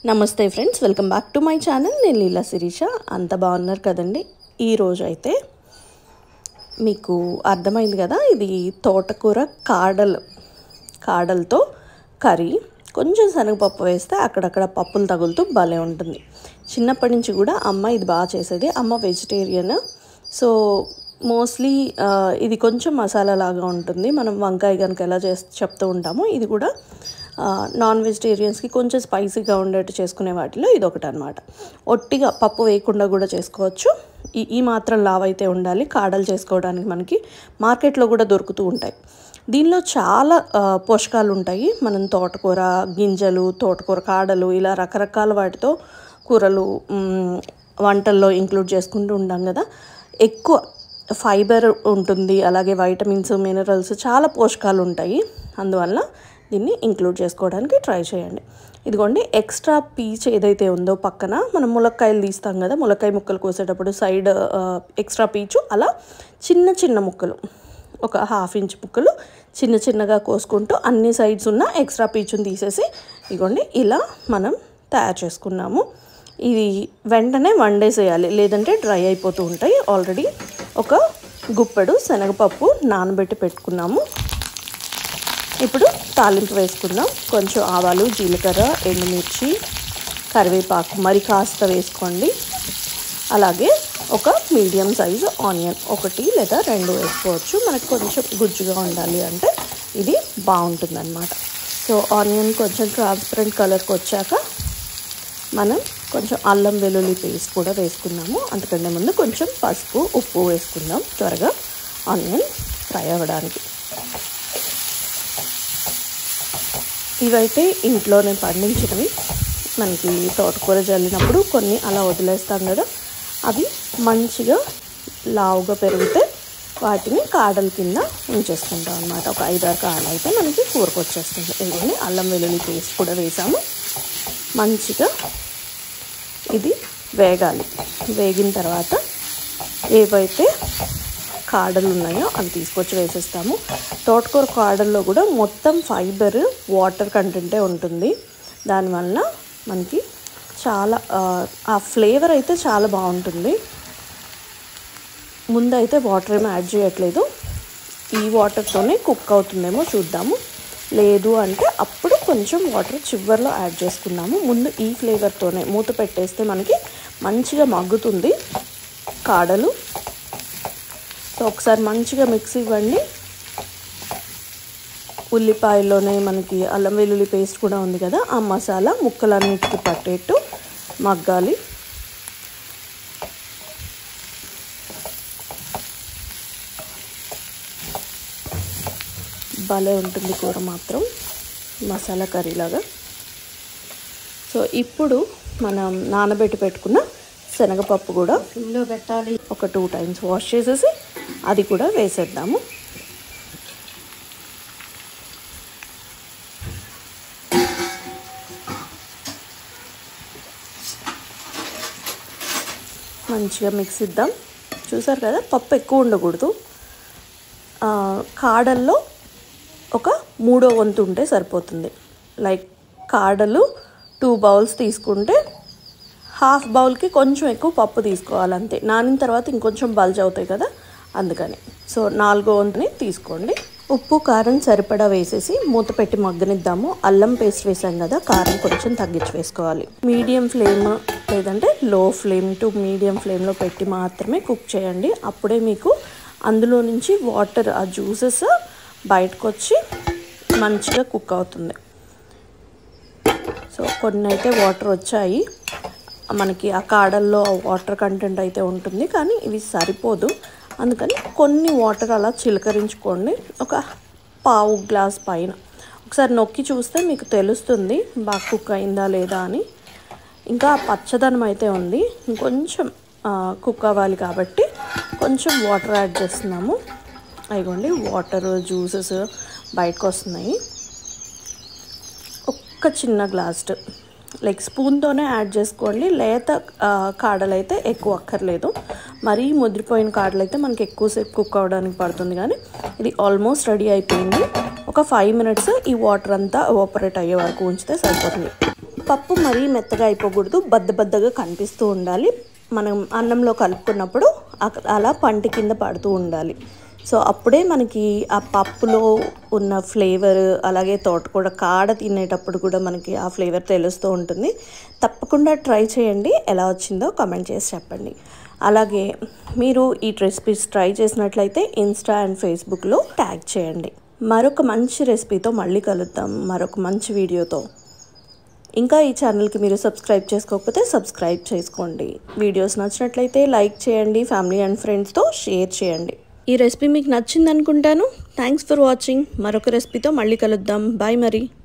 నమస్తే friends welcome back to my channel నేను లీలా శిరీష అంత బాగున్నారు కదండి ఈరోజు అయితే మీకు అర్థమైంది కదా ఇది తోటకూర కాడలు కాడలతో కర్రీ కొంచెం శనగపప్పు వేస్తే అక్కడక్కడ పప్పులు తగులుతూ భలే ఉంటుంది చిన్నప్పటి నుంచి కూడా అమ్మ ఇది బాగా చేసేది అమ్మ వెజిటేరియన్ సో మోస్ట్లీ ఇది కొంచెం మసాలా లాగా ఉంటుంది మనం వంకాయ కనుక ఎలా చేసి చెప్తూ ఉంటామో ఇది కూడా నాన్ వెజిటేరియన్స్కి కొంచెం స్పైసీగా ఉండేట్టు చేసుకునే వాటిలో ఇది ఒకటి అనమాట ఒట్టిగా పప్పు వేయకుండా కూడా చేసుకోవచ్చు ఈ ఈ మాత్రం లావ్ అయితే ఉండాలి కాడలు చేసుకోవడానికి మనకి మార్కెట్లో కూడా దొరుకుతూ ఉంటాయి దీనిలో చాలా ఆ, పోషకాలు ఉంటాయి మనం తోటకూర గింజలు తోటకూర కాడలు ఇలా రకరకాల వాటితో కూరలు మ్, వంటల్లో ఇంక్లూడ్ చేసుకుంటూ ఉంటాం కదా ఎక్కువ ఫైబర్ ఉంటుంది అలాగే వైటమిన్స్ మినరల్స్ చాలా పోషకాలు ఉంటాయి అందువల్ల దీన్ని ఇంక్లూడ్ చేసుకోవడానికి ట్రై చేయండి ఇదిగోండి ఎక్స్ట్రా పీచ్ ఏదైతే ఉందో పక్కన మనం ములక్కాయలు తీస్తాం కదా ములక్కాయ ముక్కలు కోసేటప్పుడు సైడ్ ఎక్స్ట్రా పీచు అలా చిన్న చిన్న ముక్కలు ఒక హాఫ్ ఇంచ్ ముక్కలు చిన్న చిన్నగా కోసుకుంటూ అన్ని సైడ్స్ ఉన్న ఎక్స్ట్రా పీచుని తీసేసి ఇదిగోండి ఇలా మనం తయారు చేసుకున్నాము ఇది వెంటనే వండేసేయాలి లేదంటే డ్రై అయిపోతూ ఉంటాయి ఆల్రెడీ ఒక గుప్పెడు శనగపప్పు నానబెట్టి పెట్టుకున్నాము ఇప్పుడు తాలింపు వేసుకుందాం కొంచెం ఆవాలు జీలకర్ర ఎండుమిర్చి కరివేపాకు మరి కాస్త వేసుకోండి అలాగే ఒక మీడియం సైజు ఆనియన్ ఒకటి లేదా రెండు వేసుకోవచ్చు మనకు కొంచెం గుజ్జుగా ఉండాలి అంటే ఇది బాగుంటుందన్నమాట సో ఆనియన్ కొంచెం ట్రాన్స్పరెంట్ కలర్కి వచ్చాక మనం కొంచెం అల్లం వెల్లుల్లి పేస్ట్ కూడా వేసుకున్నాము అంతకంటే ముందు కొంచెం పసుపు ఉప్పు వేసుకుందాం త్వరగా ఆనియన్ ఫ్రై అవ్వడానికి ఇవైతే ఇంట్లోనే పండించినవి మనకి తోటకూర జల్లినప్పుడు కొన్ని అలా వదిలేస్తాం కదా అవి మంచిగా లావుగా పెరిగితే వాటిని కాడల కింద ఉంచేసుకుంటాం అనమాట ఒక ఐదారు కాడలు అయితే మనకి కూరకు వచ్చేస్తుంది ఎందుకంటే అల్లం వెల్లుల్లి పేస్ట్ కూడా వేసాము మంచిగా ఇది వేగాలి వేగిన తర్వాత ఏవైతే కాడలు ఉన్నాయో అవి తీసుకొచ్చి వేసేస్తాము తోటకూర కాడల్లో కూడా మొత్తం ఫైబర్ వాటర్ కంటెంటే ఉంటుంది దానివల్ల మనకి చాలా ఆ, ఆ ఫ్లేవర్ అయితే చాలా బాగుంటుంది ముందైతే వాటర్ ఏమీ యాడ్ చేయట్లేదు ఈ వాటర్తోనే కుక్ అవుతుందేమో చూద్దాము లేదు అంటే అప్పుడు కొంచెం వాటర్ చివరిలో యాడ్ చేసుకున్నాము ముందు ఈ ఫ్లేవర్తోనే మూత పెట్టేస్తే మనకి మంచిగా మగ్గుతుంది కాడలు సో ఒకసారి మంచిగా మిక్స్ ఇవ్వండి ఉల్లిపాయలోనే మనకి అల్లం వెల్లుల్లి పేస్ట్ కూడా ఉంది కదా ఆ మసాలా ముక్కలన్నిటికీ పట్టేట్టు మగ్గాలి భలే ఉంటుంది కూర మాత్రం మసాలా కర్రీలాగా సో ఇప్పుడు మనం నానబెట్టి పెట్టుకున్న శనగపప్పు కూడా సిమ్లో పెట్టాలి ఒక టూ టైమ్స్ వాష్ చేసేసి అది కూడా వేసేద్దాము మంచిగా మిక్స్ ఇద్దాం చూసారు కదా పప్పు ఎక్కువ ఉండకూడదు ఆ, కాడల్లో ఒక మూడో వంతు ఉంటే సరిపోతుంది లైక్ కాడలు టూ బౌల్స్ తీసుకుంటే హాఫ్ బౌల్కి కొంచెం ఎక్కువ పప్పు తీసుకోవాలంతే నానిన తర్వాత ఇంకొంచెం బల్జ్ అవుతాయి కదా అందుకని సో నాలుగో వంతుని తీసుకోండి ఉప్పు కారం సరిపడా వేసేసి మూత పెట్టి మగ్గనిద్దాము అల్లం పేస్ట్ వేసాం కదా కారం కొంచెం తగ్గించి వేసుకోవాలి మీడియం ఫ్లేమ్ లేదంటే లో ఫ్లేమ్ టు మీడియం ఫ్లేమ్లో పెట్టి మాత్రమే కుక్ చేయండి అప్పుడే మీకు అందులో నుంచి వాటర్ ఆ జ్యూసెస్ బయటకు వచ్చి మంచిగా కుక్ అవుతుంది సో కొన్ని అయితే వాటర్ వచ్చాయి మనకి ఆ కాడల్లో వాటర్ కంటెంట్ అయితే ఉంటుంది కానీ ఇవి సరిపోదు అందుకని కొన్ని వాటర్ అలా చిలకరించుకోండి ఒక పావు గ్లాస్ పైన ఒకసారి నొక్కి చూస్తే మీకు తెలుస్తుంది బాగా కుక్ అయిందా లేదా అని ఇంకా పచ్చదనం అయితే ఉంది ఇంకొంచెం కుక్ అవ్వాలి కాబట్టి కొంచెం వాటర్ యాడ్ చేస్తున్నాము అయిగోండి వాటర్ జ్యూసెస్ బయటకు వస్తున్నాయి ఒక్క చిన్న గ్లాస్ లైక్ స్పూన్తోనే యాడ్ చేసుకోండి లేత ఆ, కాడలైతే ఎక్కువ అక్కర్లేదు మరీ ముదిరిపోయిన కాడలైతే మనకి ఎక్కువసేపు కుక్ అవ్వడానికి పడుతుంది కానీ ఇది ఆల్మోస్ట్ రెడీ అయిపోయింది ఒక ఫైవ్ మినిట్స్ ఈ వాటర్ అంతా ఓపరేట్ అయ్యే వరకు ఉంచితే సరిపోతుంది పప్పు మరీ మెత్తగా అయిపోకూడదు బద్ద బద్దగా కనిపిస్తూ ఉండాలి మనం అన్నంలో కలుపుకున్నప్పుడు అక- అలా పంటి కింద పడుతూ ఉండాలి సో అప్పుడే మనకి ఆ పప్పులో ఉన్న ఫ్లేవర్ అలాగే తోటకూర కాడ తినేటప్పుడు కూడా మనకి ఆ ఫ్లేవర్ తెలుస్తూ ఉంటుంది తప్పకుండా ట్రై చేయండి ఎలా వచ్చిందో కామెంట్ చేసి చెప్పండి అలాగే మీరు ఈ రెసిపీస్ ట్రై చేసినట్లయితే ఇన్స్టా అండ్ ఫేస్బుక్లో ట్యాగ్ చేయండి మరొక మంచి రెసిపీతో మళ్ళీ కలుద్దాం మరొక మంచి వీడియోతో ఇంకా ఈ ఛానల్కి మీరు సబ్స్క్రైబ్ చేసుకోకపోతే సబ్స్క్రైబ్ చేసుకోండి వీడియోస్ నచ్చినట్లయితే లైక్ చేయండి ఫ్యామిలీ అండ్ ఫ్రెండ్స్తో షేర్ చేయండి ఈ రెసిపీ మీకు నచ్చింది అనుకుంటాను థ్యాంక్స్ ఫర్ వాచింగ్ మరొక రెసిపీతో మళ్ళీ కలుద్దాం బాయ్ మరి